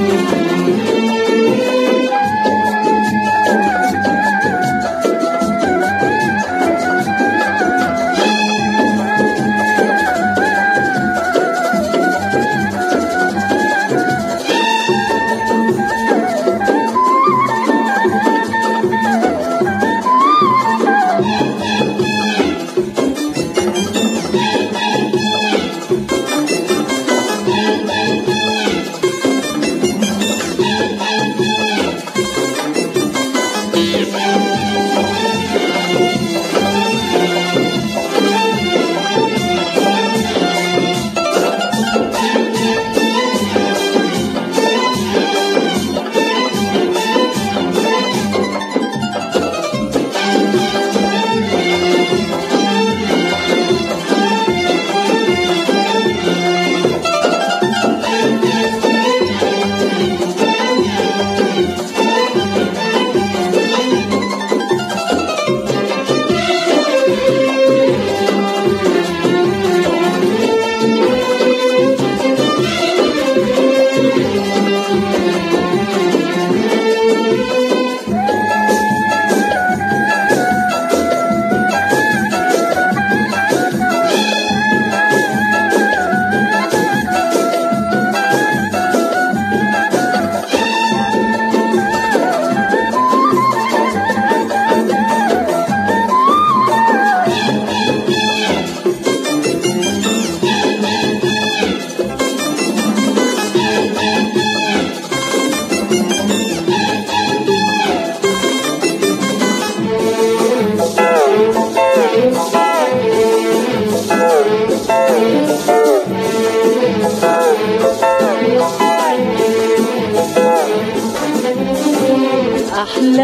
أحلى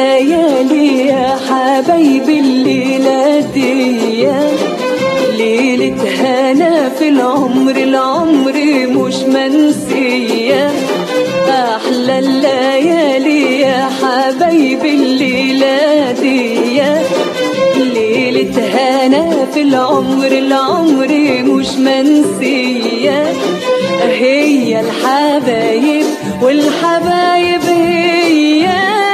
الليالي يا حبايبي الليلة دي ليلة هنا في العمر العمر مش منسية أحلى الليالي يا حبايبي الليلة دي ليلة هنا في العمر العمر مش منسية هي الحبايب والحبايب هي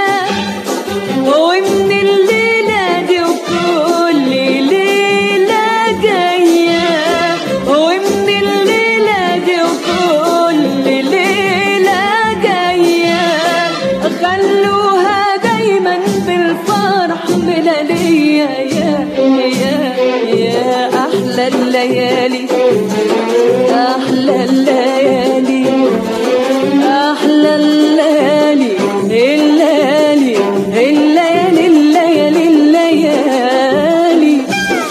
ومن الليلة دي وكل ليلة جاية ومن الليلة دي وكل ليلة جاية خلوها دايما بالفرح ملالية يا يا يا أحلى الليالي أحلى الليالي أحلى الليالي الليالي الليالي الليالي الليالي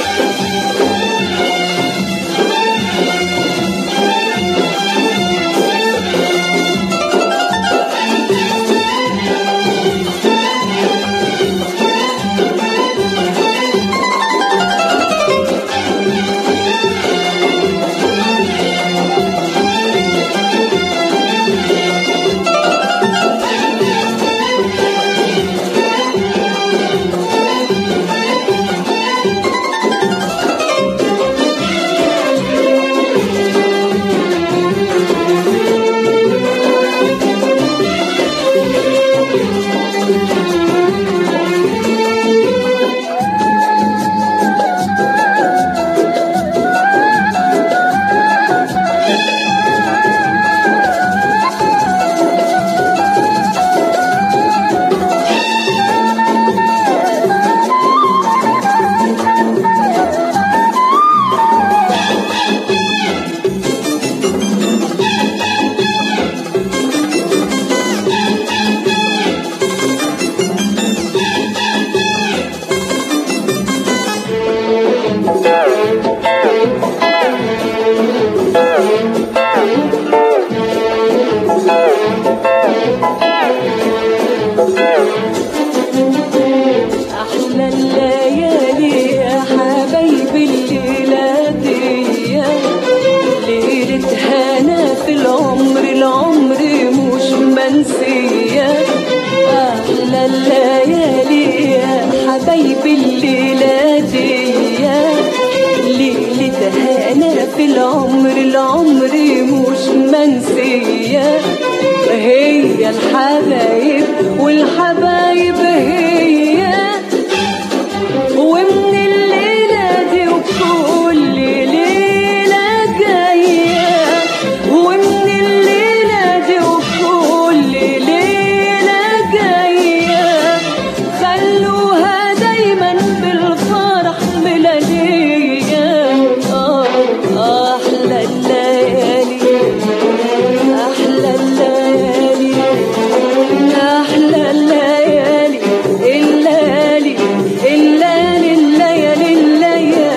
أحلى الليالي يا حبايبي الليلة دي ليلة هنا في العمر العمر مش منسية أحلى الليالي يا حبايبي الليلة دي ليلة هنا في العمر العمر مش منسية هي الحبايب والحبايب هي ومن الليلة دي وكل ليلة جاية ومن الليلة دي وكل ليلة جاية خلوها دايما بالفرح ملالية آه أحلى الليالي أحلى الليالي أحلى الليالي الليالي الليالي الليالي الليالي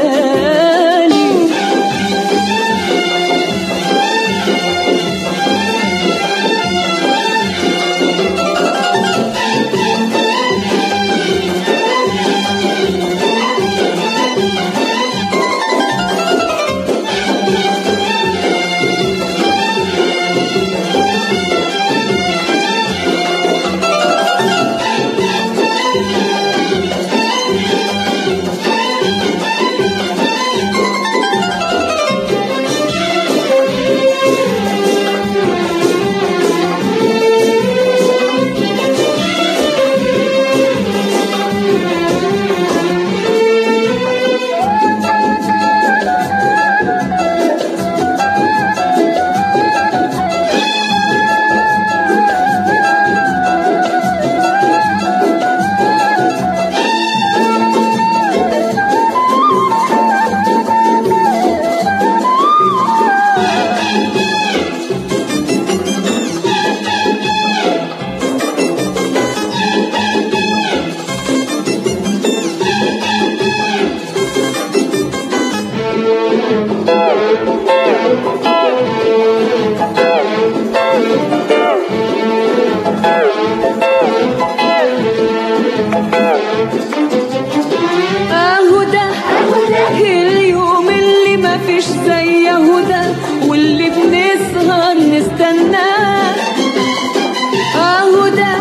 اهو ده اليوم اللي ما فيش زيه ده واللي بنسهر نستناه اهو ده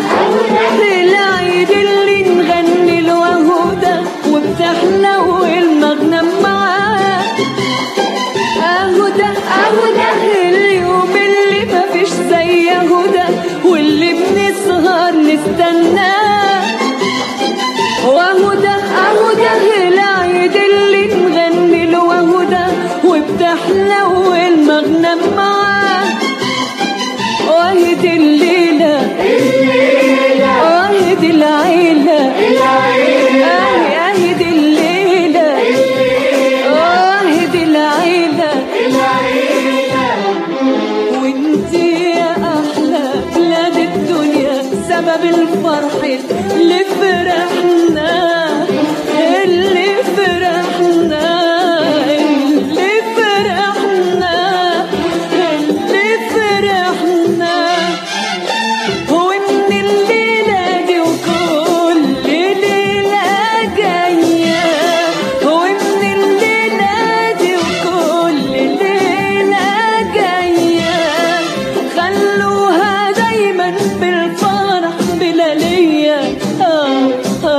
العيد اللي نغني له اهو ده وبتحلو المغنم معاه اهو ده اهو ده اليوم اللي ما فيش زيه ده واللي بنسهر نستناه واهو ده اهو ده العيد اللي نغني له واهو ده وبتحلو المغنم معاه واهد الليلة واهد العيلة اهي اهد الليلة واهد العيلة وانتي يا احلى بلاد الدنيا سبب الفرح اللي فرحنا اللي فرحنا اللي فرحنا اللي فرحنا وان الليله دي وكل ليله جايه وان الليله دي وكل ليله جايه خلوها دايما بالفرح بلاليه آه آه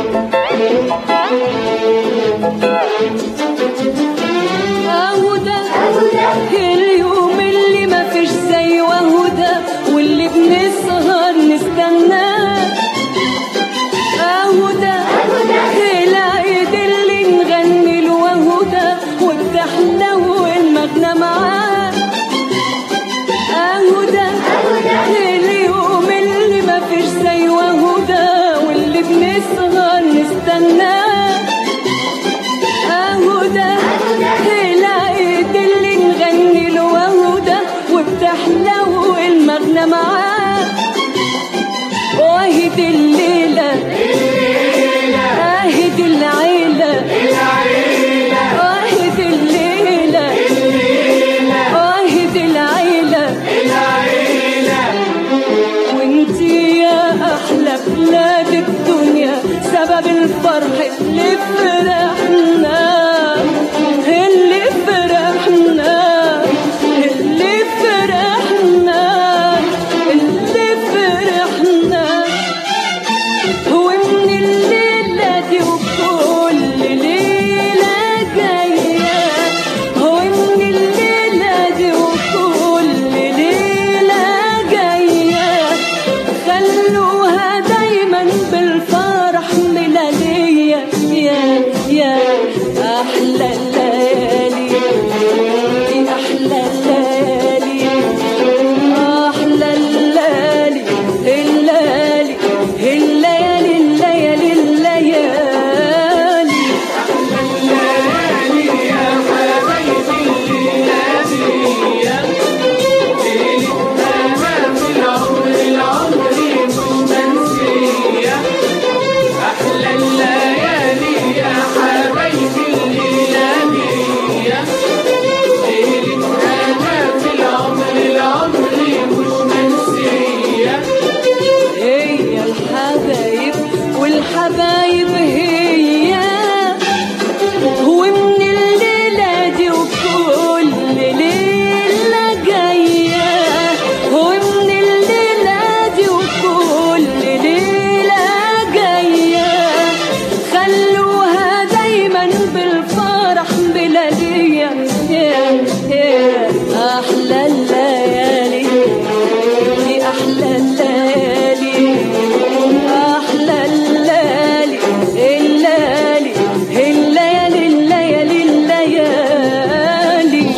اهو ده اليوم اللي ما فيش زي وهو ده واللي بنسهر نستناه اهو ده العيد اللي نغني له وهو ده وبتحلو المغنى معاه اهو ده اليوم اللي ما فيش زي وهو ده واللي بنسهر نستناه اهو ده العيد اللي نغني له وهو ده وبتحلو المغنى معاه واهد الليلة اهد العيلة واهد الليلة واهد العيلة وانتي يا احلى بلاد الدنيا سبب الفرح اللي فرحنا اللي فرحنا اللي فرحنا اللي فرحنا ومن الليلة دي وكل ليلة جاية ومن الليلة دي وكل ليلة جاية خلوها دايما بالفرح ملالية يا يا أحلى الليالي دي أحلى الليالي أحلى الليالي الليالي الليالي الليالي الليالي أحلى الليالي يا حبايبي الليالي ليلة في العمر العمر مش منسية هي الحبايب والحبايب هي ومن الليلة دي وكل ليلة جاية ومن الليلة دي وكل ليلة جاية خلوها دايما بالفرح بلالية يا يا أحلى الليالي دي أحلى الليالي أحلى الليالي الليالي الليالي الليالي الليالي